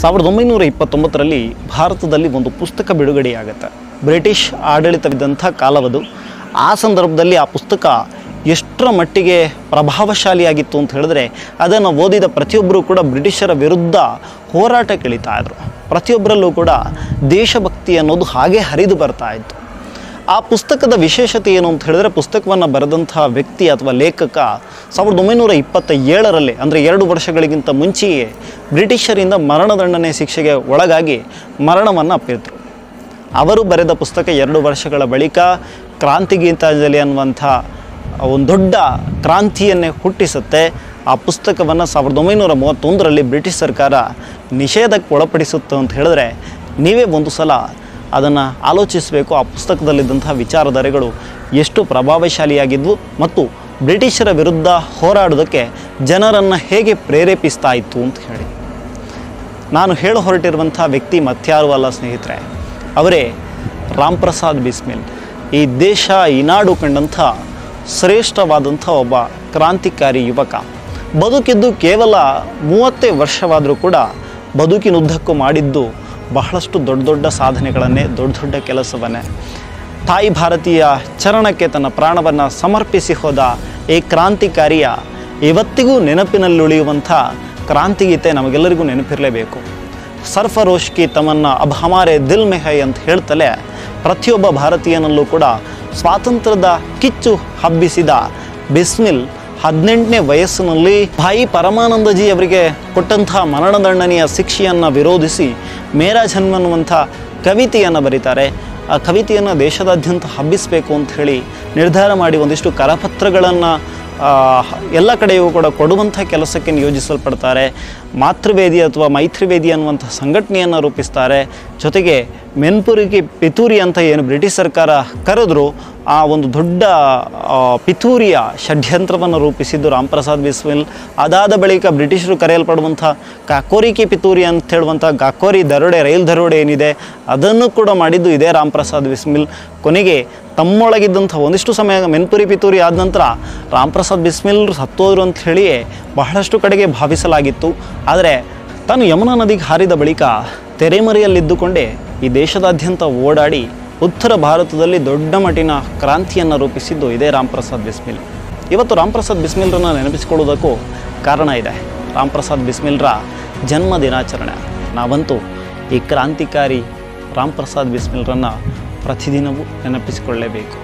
ಸಾವಿರದ ಒಂಬೈನೂರ ಇಪ್ಪತ್ತೊಂಬತ್ತರಲ್ಲಿ ಭಾರತದಲ್ಲಿ ಒಂದು ಪುಸ್ತಕ ಬಿಡುಗಡೆಯಾಗುತ್ತೆ ಬ್ರಿಟಿಷ್ ಆಡಳಿತವಿದ್ದಂಥ ಕಾಲವದು ಆ ಸಂದರ್ಭದಲ್ಲಿ ಆ ಪುಸ್ತಕ ಎಷ್ಟರ ಮಟ್ಟಿಗೆ ಪ್ರಭಾವಶಾಲಿಯಾಗಿತ್ತು ಅಂತ ಹೇಳಿದ್ರೆ ಅದನ್ನು ಓದಿದ ಪ್ರತಿಯೊಬ್ಬರೂ ಕೂಡ ಬ್ರಿಟಿಷರ ವಿರುದ್ಧ ಹೋರಾಟಕ್ಕಿಳಿತಾ ಇದ್ರು ಪ್ರತಿಯೊಬ್ಬರಲ್ಲೂ ಕೂಡ ದೇಶಭಕ್ತಿ ಅನ್ನೋದು ಹಾಗೆ ಹರಿದು ಬರ್ತಾ ಇತ್ತು ಆ ಪುಸ್ತಕದ ವಿಶೇಷತೆ ಏನು ಅಂತ ಹೇಳಿದ್ರೆ ಪುಸ್ತಕವನ್ನು ಬರೆದಂತಹ ವ್ಯಕ್ತಿ ಅಥವಾ ಲೇಖಕ ಸಾವಿರದ ಒಂಬೈನೂರ ಇಪ್ಪತ್ತ ಏಳರಲ್ಲಿ ಅಂದರೆ ಎರಡು ವರ್ಷಗಳಿಗಿಂತ ಮುಂಚೆಯೇ ಬ್ರಿಟಿಷರಿಂದ ಮರಣದಂಡನೆ ಶಿಕ್ಷೆಗೆ ಒಳಗಾಗಿ ಮರಣವನ್ನು ಅಪ್ಪಿದ್ರು ಅವರು ಬರೆದ ಪುಸ್ತಕ ಎರಡು ವರ್ಷಗಳ ಬಳಿಕ ಕ್ರಾಂತಿಗೀತಾಂಜಲಿ ಅನ್ನುವಂಥ ಒಂದು ದೊಡ್ಡ ಕ್ರಾಂತಿಯನ್ನೇ ಹುಟ್ಟಿಸುತ್ತೆ ಆ ಪುಸ್ತಕವನ್ನು ಸಾವಿರದ ಒಂಬೈನೂರ ಮೂವತ್ತೊಂದರಲ್ಲಿ ಬ್ರಿಟಿಷ್ ಸರ್ಕಾರ ನಿಷೇಧಕ್ಕೆ ಒಳಪಡಿಸುತ್ತೆ ಅಂತ ಹೇಳಿದ್ರೆ ನೀವೇ ಒಂದು ಸಲ ಅದನ್ನು ಆಲೋಚಿಸಬೇಕು ಆ ಪುಸ್ತಕದಲ್ಲಿದ್ದಂತಹ ವಿಚಾರಧಾರೆಗಳು ಎಷ್ಟು ಪ್ರಭಾವಶಾಲಿಯಾಗಿದ್ವು ಮತ್ತು ಬ್ರಿಟಿಷರ ವಿರುದ್ಧ ಹೋರಾಡೋದಕ್ಕೆ ಜನರನ್ನು ಹೇಗೆ ಪ್ರೇರೇಪಿಸ್ತಾ ಇತ್ತು ಅಂತ ಹೇಳಿ ನಾನು ಹೇಳ ಹೊರಟಿರುವಂಥ ವ್ಯಕ್ತಿ ಮತ್ಯಾರು ಅಲ್ಲ ಸ್ನೇಹಿತರೆ ಅವರೇ ರಾಮ್ ಪ್ರಸಾದ್ ಬಿಸ್ಮಿಲ್ ಈ ದೇಶ ಈ ನಾಡು ಕಂಡಂಥ ಶ್ರೇಷ್ಠವಾದಂಥ ಒಬ್ಬ ಕ್ರಾಂತಿಕಾರಿ ಯುವಕ ಬದುಕಿದ್ದು ಕೇವಲ ಮೂವತ್ತೇ ವರ್ಷವಾದರೂ ಕೂಡ ಬದುಕಿನುದ್ದಕ್ಕೂ ಮಾಡಿದ್ದು ಬಹಳಷ್ಟು ದೊಡ್ಡ ದೊಡ್ಡ ಸಾಧನೆಗಳನ್ನೇ ದೊಡ್ಡ ದೊಡ್ಡ ಕೆಲಸವನ್ನೇ ತಾಯಿ ಭಾರತೀಯ ಚರಣಕ್ಕೆ ತನ್ನ ಪ್ರಾಣವನ್ನು ಸಮರ್ಪಿಸಿ ಹೋದ ಈ ಕ್ರಾಂತಿಕಾರಿಯ ಇವತ್ತಿಗೂ ನೆನಪಿನಲ್ಲುಳಿಯುವಂಥ ಕ್ರಾಂತಿಗೀತೆ ನಮಗೆಲ್ಲರಿಗೂ ನೆನಪಿರಲೇಬೇಕು ಸರ್ಫರೋಶ್ ಕಿ ತಮನ್ನ ಅಬ್ ಹಮಾರೆ ದಿಲ್ ಮೆ ಹೈ ಅಂತ ಹೇಳ್ತಲೇ ಪ್ರತಿಯೊಬ್ಬ ಭಾರತೀಯನಲ್ಲೂ ಕೂಡ ಸ್ವಾತಂತ್ರ್ಯದ ಕಿಚ್ಚು ಹಬ್ಬಿಸಿದ ಬಿಸ್ಮಿಲ್ ಹದಿನೆಂಟನೇ ವಯಸ್ಸಿನಲ್ಲಿ ಭಾಯಿ ಪರಮಾನಂದಜಿ ಅವರಿಗೆ ಕೊಟ್ಟಂತಹ ಮರಣದಂಡನೆಯ ಶಿಕ್ಷೆಯನ್ನು ವಿರೋಧಿಸಿ ಮೇರಾ ಜನ್ಮ ಅನ್ನುವಂಥ ಕವಿತೆಯನ್ನು ಬರೀತಾರೆ ಆ ಕವಿತೆಯನ್ನು ದೇಶದಾದ್ಯಂತ ಹಬ್ಬಿಸಬೇಕು ಅಂತ ಹೇಳಿ ನಿರ್ಧಾರ ಮಾಡಿ ಒಂದಿಷ್ಟು ಕರಪತ್ರಗಳನ್ನು ಎಲ್ಲ ಕಡೆಯೂ ಕೂಡ ಕೊಡುವಂಥ ಕೆಲಸಕ್ಕೆ ನಿಯೋಜಿಸಲ್ಪಡ್ತಾರೆ ಮಾತೃವೇದಿ ಅಥವಾ ಮೈತ್ರಿವೇದಿ ಅನ್ನುವಂಥ ಸಂಘಟನೆಯನ್ನು ರೂಪಿಸ್ತಾರೆ ಜೊತೆಗೆ ಮೆನ್ಪುರಿಗೆ ಪಿತೂರಿ ಅಂತ ಏನು ಬ್ರಿಟಿಷ್ ಸರ್ಕಾರ ಕರೆದ್ರು ಆ ಒಂದು ದೊಡ್ಡ ಆ, ಪಿತೂರಿಯ ಷಡ್ಯಂತ್ರವನ್ನು ರೂಪಿಸಿದ್ದು ರಾಮ್ ಪ್ರಸಾದ್ ಬಿಸ್ಮಿಲ್ ಅದಾದ ಬಳಿಕ ಬ್ರಿಟಿಷರು ಕರೆಯಲ್ಪಡುವಂಥ ಕಾಕೋರಿಕಿ ಪಿತೂರಿ ಅಂತ ಹೇಳುವಂಥ ಕಾಕೋರಿ ದರೋಡೆ ರೈಲ್ ದರೋಡೆ ಏನಿದೆ ಅದನ್ನು ಕೂಡ ಮಾಡಿದ್ದು ಇದೇ ರಾಮ್ ಪ್ರಸಾದ್ ಬಿಸ್ಮಿಲ್ ಕೊನೆಗೆ ತಮ್ಮೊಳಗಿದ್ದಂಥ ಒಂದಿಷ್ಟು ಸಮಯ ಮೆನ್ಪುರಿ ಪಿತೂರಿ ಆದ ನಂತರ ರಾಮ್ ಪ್ರಸಾದ್ ಬಿಸ್ಮಿಲ್ ಸತ್ತೋದ್ರು ಅಂತ ಹೇಳಿಯೇ ಬಹಳಷ್ಟು ಕಡೆಗೆ ಭಾವಿಸಲಾಗಿತ್ತು ಆದರೆ ತಾನು ಯಮುನಾ ನದಿಗೆ ಹಾರಿದ ಬಳಿಕ ತೆರೆಮರೆಯಲ್ಲಿದ್ದುಕೊಂಡೇ ಈ ದೇಶದಾದ್ಯಂತ ಓಡಾಡಿ ಉತ್ತರ ಭಾರತದಲ್ಲಿ ದೊಡ್ಡ ಮಟ್ಟಿನ ಕ್ರಾಂತಿಯನ್ನು ರೂಪಿಸಿದ್ದು ಇದೇ ರಾಮ್ ಪ್ರಸಾದ್ ಬಿಸ್ಮಿಲ್ ಇವತ್ತು ರಾಮ್ ಪ್ರಸಾದ್ ಬಿಸ್ಮಿಲ್ರನ್ನು ನೆನಪಿಸಿಕೊಳ್ಳುವುದಕ್ಕೂ ಕಾರಣ ಇದೆ ರಾಮ್ ಪ್ರಸಾದ್ ಬಿಸ್ಮಿಲ್ರ ಜನ್ಮ ದಿನಾಚರಣೆ ನಾವಂತೂ ಈ ಕ್ರಾಂತಿಕಾರಿ ರಾಮ್ ಪ್ರಸಾದ್ ಬಿಸ್ಮಿಲ್ರನ್ನು ಪ್ರತಿದಿನವೂ ನೆನಪಿಸಿಕೊಳ್ಳಲೇಬೇಕು